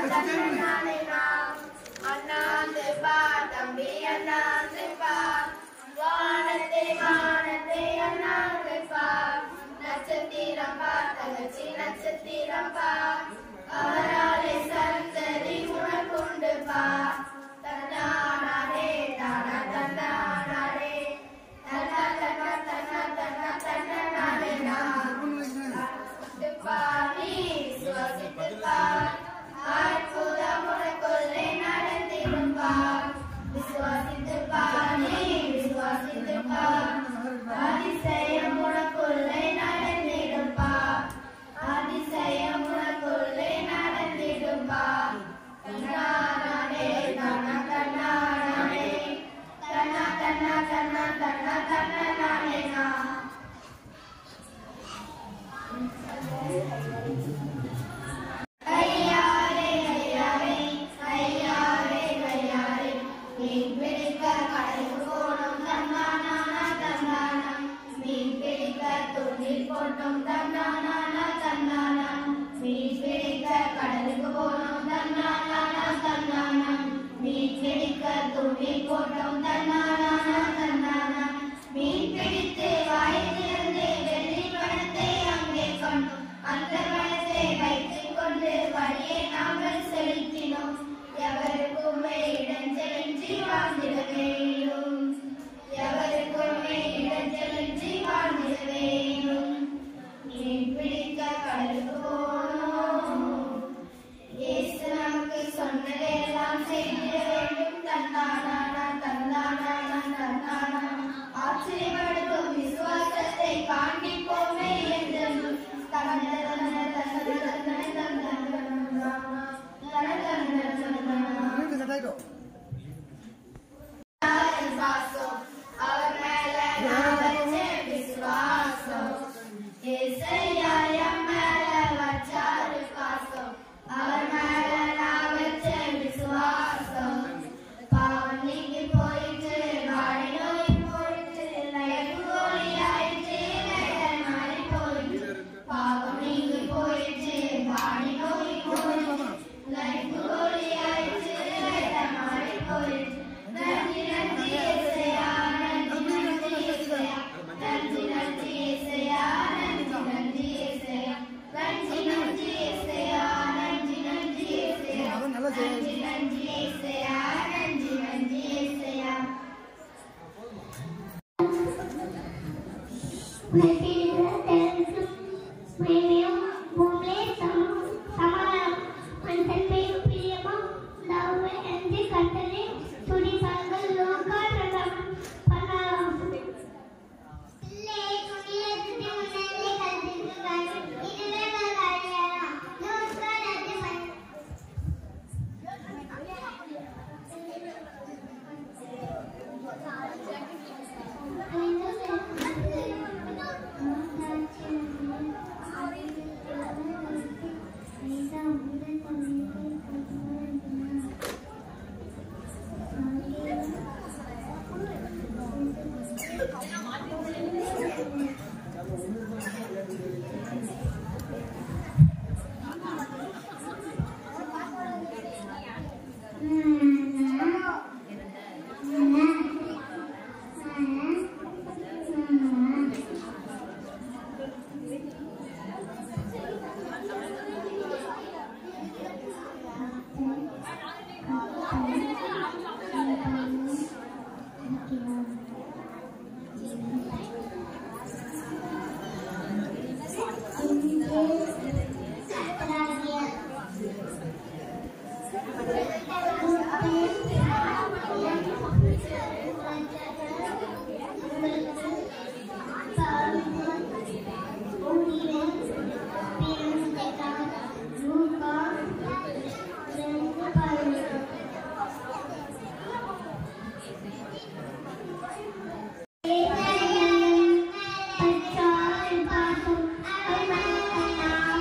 தன்னநானேனா. அண்ணாந்து பார் தம்பி அண்ணாந்து பார் வானத்தை வானத்தை அண்ணாந்து பார் நட்சத்திரம் பார் தங்கச்சி நட்சத்திரம் பார் அவராலே சந்ததி உனக்குண்டு பார் தன்னானே தானா தன்னானே தன்னா தன்னா தன்னா தன்னா தன்னானே பாரி சுவாசித்து பார் அற்புதம் உனக்குள்ளே நடந்திடும் பார் விசுவாசித்து பாரி விசுவாசித்து பார் அதிசயம் உனக்குள்ளே நடந்திடும் பார் அதிசயம் உனக்குள்ளே நடந்திடும் பார் தன்னானே தன்னா தன்னானே தன்னா தன்னா தன்னா தன்னா தன்னானே நான் கையாரே கையாரே கையாரே கையாரே மீன் பிடிக்க கடலுக்கு போனோம் தன்னானா தன்னானா மீன் பிடிக்க துணில் போட்டோம் தன்னானா தன்னானா மீன் பிடிக்க கடலுக்கு போனோம் தன்னானா தன்னானா மீன் பிடிக்க துணில் போட்டோம் தன்னானா தன்னானா மீன் பிடித்து வாயிலிருந்து வெள்ளி பணத்தை அங்கே கொண்டோம் அந்த பணத்தை வைத்துக் கொண்டு வழியை நாங்கள் செலுத்தினோம் எவருக்குமே இடைஞ்சலின்றி வாழ்ந்திட வேண்டும் எவருக்குமே இடைஞ்சலின்றி வாழ்ந்திட வேண்டும் மீன் பிடிக்க கடலுக்கு போனோம் இயேசு நமக்கு சொன்னதெல்லாம் செய்திட வேண்டும் தந்தானா தந்தானா தந்தானா ஆச்சரியப்படுத்தும் விசுவாசத்தை காண்பிப்போமே என்று தகன தகன தகன தகன தகன தகன தகன தகன விசுவாசம் அவர் மேல நான் வச்ச விசுவாசம் ஏசையா என் மேல வச்சாரு பாசம் அவர் மேல நான் வச்ச விசுவாசம் பாவம் நீங்கி போயிட்டு வாடி நோய் போயிட்டு லைஃப் கோலி ஆயிட்டு வேலை மாறி போயிட்டு பாவம் நீங்கி போயிட்டு வாடி நோய் போயிட்டு லைஃப் கோலி ஆயிட்டு வேலை மாறி போயிட்டு நன்றி நன்றி ஏசையா நன்றி நன்றி ஏசையா நன்றி நன்றி ஏசையா நன்றி நன்றி ஏசையா நன்றி நன்றி ஏசையா நன்றி நன்றி ஏசையா நன்றி நன்றி ஏசையா நன்றி நன்றி ஏசையா பச்சாய் பாசம் அவன்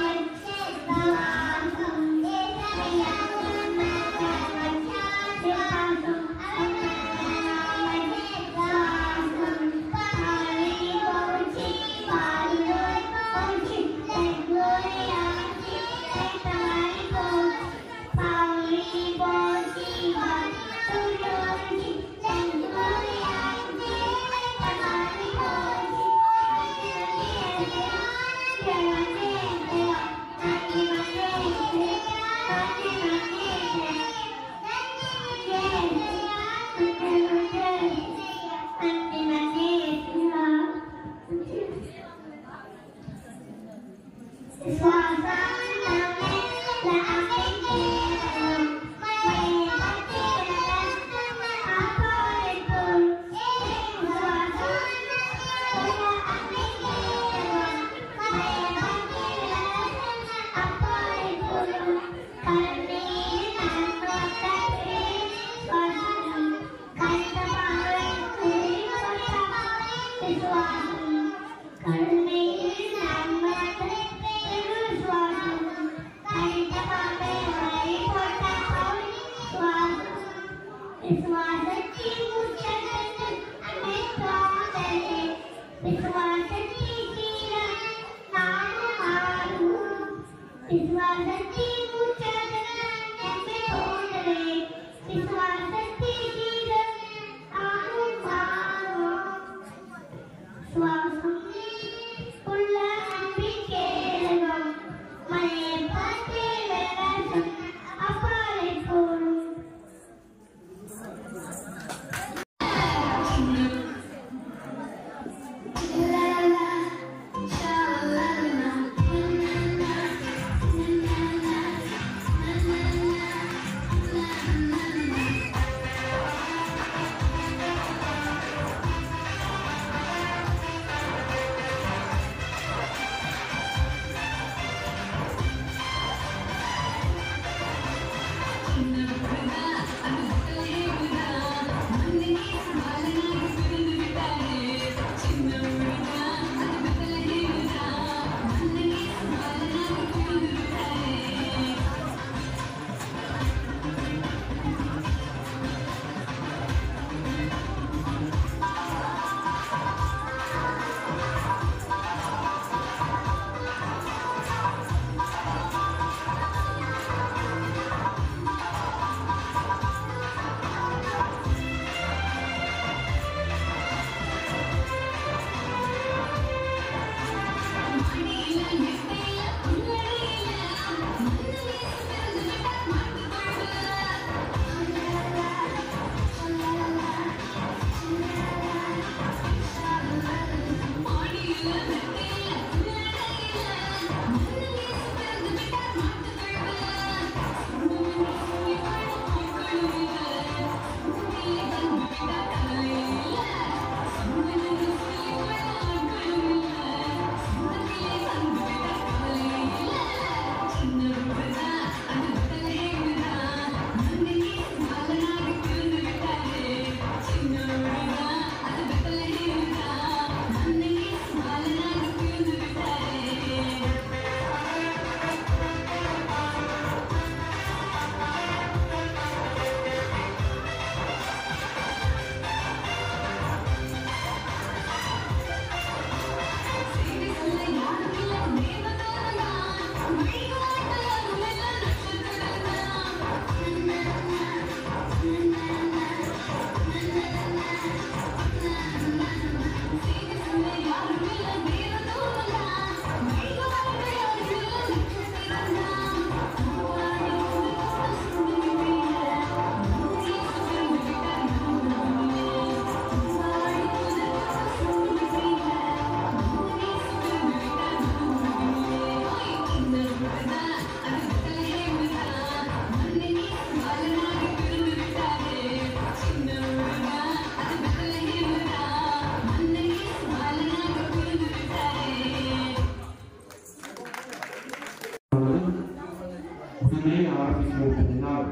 ஆரம்பிக்கிறதுனால்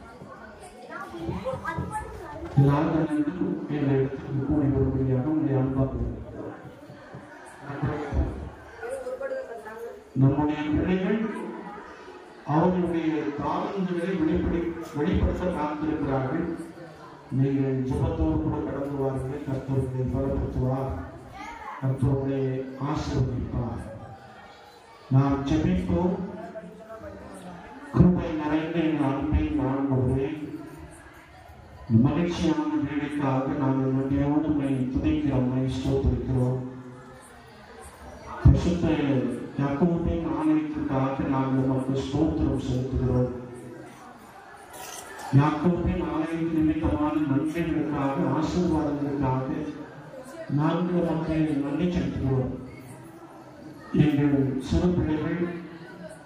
லாதனையும் என்ற இடத்துக்கு கூடி வரும்படியாக உங்களை அன்பாக நம்முடைய பிள்ளைகள் அவர்களுடைய தாளங்களை வெளிப்படி வெளிப்படுத்த காத்திருக்கிறார்கள் நீங்கள் ஜபத்தோடு கூட கடந்து வாருங்கள் கர்த்தருடைய பலப்படுத்துவார் கர்த்தருடைய ஆசீர்வதிப்பார் நாம் ஜெபிப்போம் கிருபை நிறைந்த எங்கள் அன்பை நான் வருவேன் மகிழ்ச்சியான வேலைக்காக நாங்கள் நன்றியோடு உண்மை துதைக்கிறோம் உண்மை ஸ்தோத்திருக்கிறோம் பரிசுத்த யாக்கோபின் ஆலயத்திற்காக நாங்கள் உமக்கு ஸ்தோத்திரம் செலுத்துகிறோம் யாக்கோபின் ஆலயத்தின் நிமித்தமான நன்மைகளுக்காக ஆசீர்வாதங்களுக்காக நாங்கள் உமக்கு நன்றி செலுத்துகிறோம் எங்கள் சிறு பிள்ளைகள்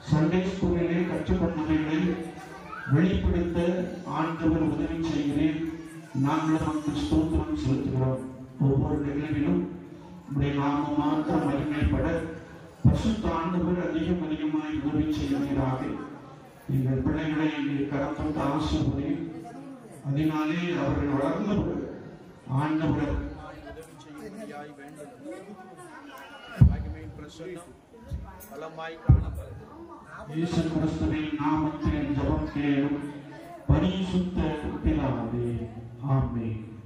சண்டே ஸ்கூலிலே கற்றுக்கொண்டவைகளை வெளிப்படுத்த ஆண்டவர் உதவி செய்கிறேன் நாங்களும் அந்த ஸ்தோத்திரம் செலுத்துகிறோம் ஒவ்வொரு நிகழ்விலும் உடைய நாம மாத்திரம் மகிமைப்பட பசுத்த ஆண்டவர் அதிகம் அதிகமாய் உதவி செய்கிறாக எங்கள் பிள்ளைகளை எங்கள் கரத்தொட்டு ஆசிர்வதையும் அதனாலே அவர்கள் வளர்ந்தவர் ஆண்டவர் உதவி செய்யும்படியாய் வேண்டும் மகிமையின் பிரசன்னம் பலமாய் காணப்படும் இயேசு கிறிஸ்துவின் நாமத்தில் ஜெபம் கேளும் பரிசுத்த பிதாவே ஆமென்